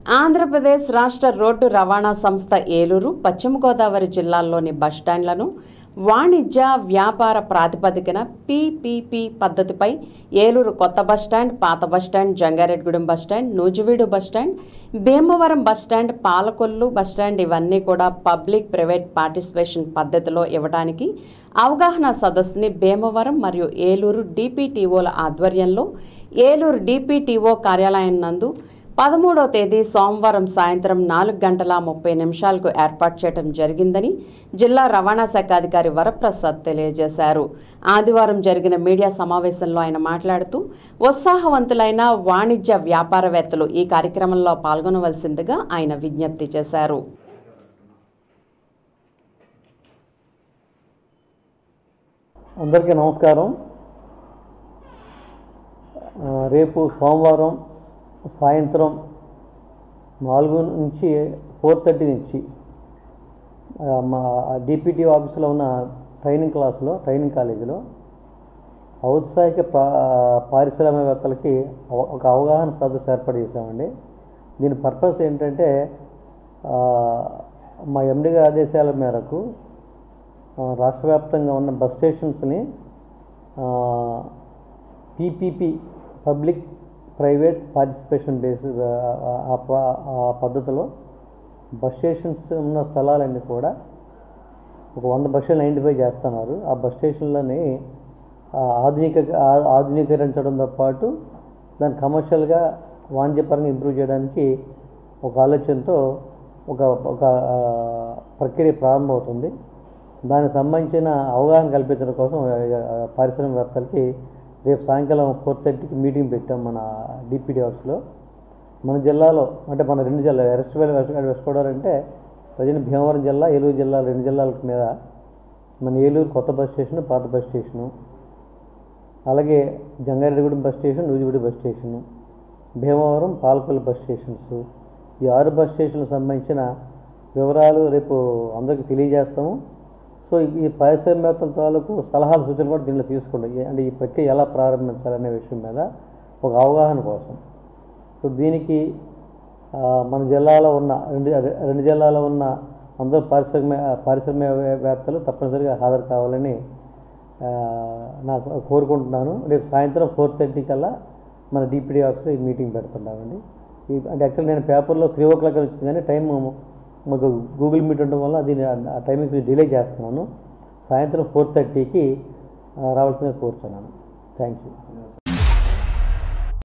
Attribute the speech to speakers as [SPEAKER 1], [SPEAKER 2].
[SPEAKER 1] ఆంధ్రప్రదేశ్ రాష్ట్ర రోడ్డు రవాణా సంస్థ ఏలూరు పశ్చిమ గోదావరి జిల్లాల్లోని బస్టాండ్లను వాణిజ్య వ్యాపార ప్రాతిపదికన పీపీపీ పద్ధతిపై ఏలూరు కొత్త బస్టాండ్ పాత bus stand Jangareddygudem bus stand Nuzvid bus stand Bhimavaram bus stand Palakollu bus stand ఇవన్నీ కూడా పబ్లిక్ ప్రైవేట్ పార్టిసిపేషన్ పద్ధతిలో ఇవ్వడానికి అవగాహన సదస్సుని భీమవరం మరియు ఏలూరు డిపిటిఓల ఆధ్వర్యంలో ఏలూరు డిపిటిఓ కార్యాలయం నందు పదమూడవ తేదీ సోమవారం సాయంత్రం నాలుగు గంటల ముప్పై నిమిషాలకు ఏర్పాటు చేయడం జరిగిందని జిల్లా రవాణా శాఖ అధికారి వరప్రసాద్ తెలియజేశారు ఆదివారం జరిగిన మీడియా సమావేశంలో ఆయన మాట్లాడుతూ ఉత్సాహవంతులైన వాణిజ్య వ్యాపారవేత్తలు ఈ కార్యక్రమంలో పాల్గొనవలసిందిగా ఆయన విజ్ఞప్తి చేశారు
[SPEAKER 2] అందరికీ నమస్కారం ఆ, రేపు సోమవారం సాయంత్రం నాలుగు నుంచి ఫోర్ థర్టీ నుంచి ఆ, మా డిపిటి ఆఫీస్లో ఉన్న ట్రైనింగ్ క్లాసులో ట్రైనింగ్ కాలేజీలో ఔత్సాహిక పా పారిశ్రామికవేత్తలకి అవ- ఒక అవగాహన సదస్సు ఏర్పాటు చేశామండి దీని పర్పస్ ఏంటంటే ఆ, మా ఎండి గారి ఆదేశాల మేరకు ఆ, రాష్ట్ర వ్యాప్తంగా ఉన్న బస్ స్టేషన్స్ని PPP public private participation base ఆ ప- ఆ పద్ధతిలో బస్ స్టేషన్స్ ఉన్న స్థలాలన్నీ కూడా ఒక వంద బస్ స్టేషన్లు ఐడెంటిఫై చేస్తున్నారు ఆ బస్ స్టేషన్లని ఆ, ఆధునిక ఆ- ఆధునీకరించడంతో పాటు దాన్ని కమర్షియల్గా వాణిజ్యపరంగా ఇంప్రూవ్ చేయడానికి ఒక ఆలోచనతో ఒక ఒక ఆ, ప్రక్రియ ప్రారంభమవుతుంది దానికి సంబంధించిన అవగాహన కల్పించడం కోసం ఆ, పారిశ్రామికవేత్తలకి రేపు సాయంకాలం ఫోర్ థర్టీకి మీటింగ్ పెట్టాం మన డిపిడి హౌస్లో మన జిల్లాలో అంటే మన రెండు జిల్లా వెస్ట్ వేల్ వెస్ట్ వెస్ట్ గోదావరి అంటే ప్రజెంట్ భీమవరం జిల్లా ఏలూరు జిల్లా రెండు జిల్లాల మీద మన ఏలూరు కొత్త బస్ స్టేషన్ పాత బస్ స్టేషను అలాగే Jangareddygudem bus station Nuzvid bus station Bhimavaram Palakollu bus stations ఈ ఆరు బస్ స్టేషన్లకు సంబంధించిన వివరాలు రేపు అందరికీ తెలియజేస్తాము సో ఈ పారిశ్రామికవేత్తల తాలూకు సలహాలు సూచనలు కూడా దీంట్లో తీసుకోండి ఏ- అంటే ఈ ప్రక్రియ ఎలా ప్రారంభించాలనే విషయం మీద ఒక అవగాహన కోసం సో దీనికి ఆ, మన జిల్లాలో ఉన్న రెండు రెండు జిల్లాలో ఉన్న అందరూ పారిశ్రామిక పారిశ్రామికవేత్తలు తప్పనిసరిగా హాజరు కావాలని ఆ, నాకు కోరుకుంటున్నాను రేపు సాయంత్రం ఫోర్ థర్టీ కల్లా మన డిపిడి ఆఫీస్లో ఈ మీటింగ్ పెడుతున్నామండి ఈ అంటే యాక్చువల్ నేను పేపర్లో త్రీ ఓ క్లాక్ వచ్చింది కానీ టైం మాకు గూగుల్ మీట్ ఉండడం వల్ల దీన్ని ఆ టైంకి డిలే చేస్తున్నాను సాయంత్రం ఫోర్ థర్టీకి రావాల్సిందిగా కోరుతున్నాను థ్యాంక్ యూ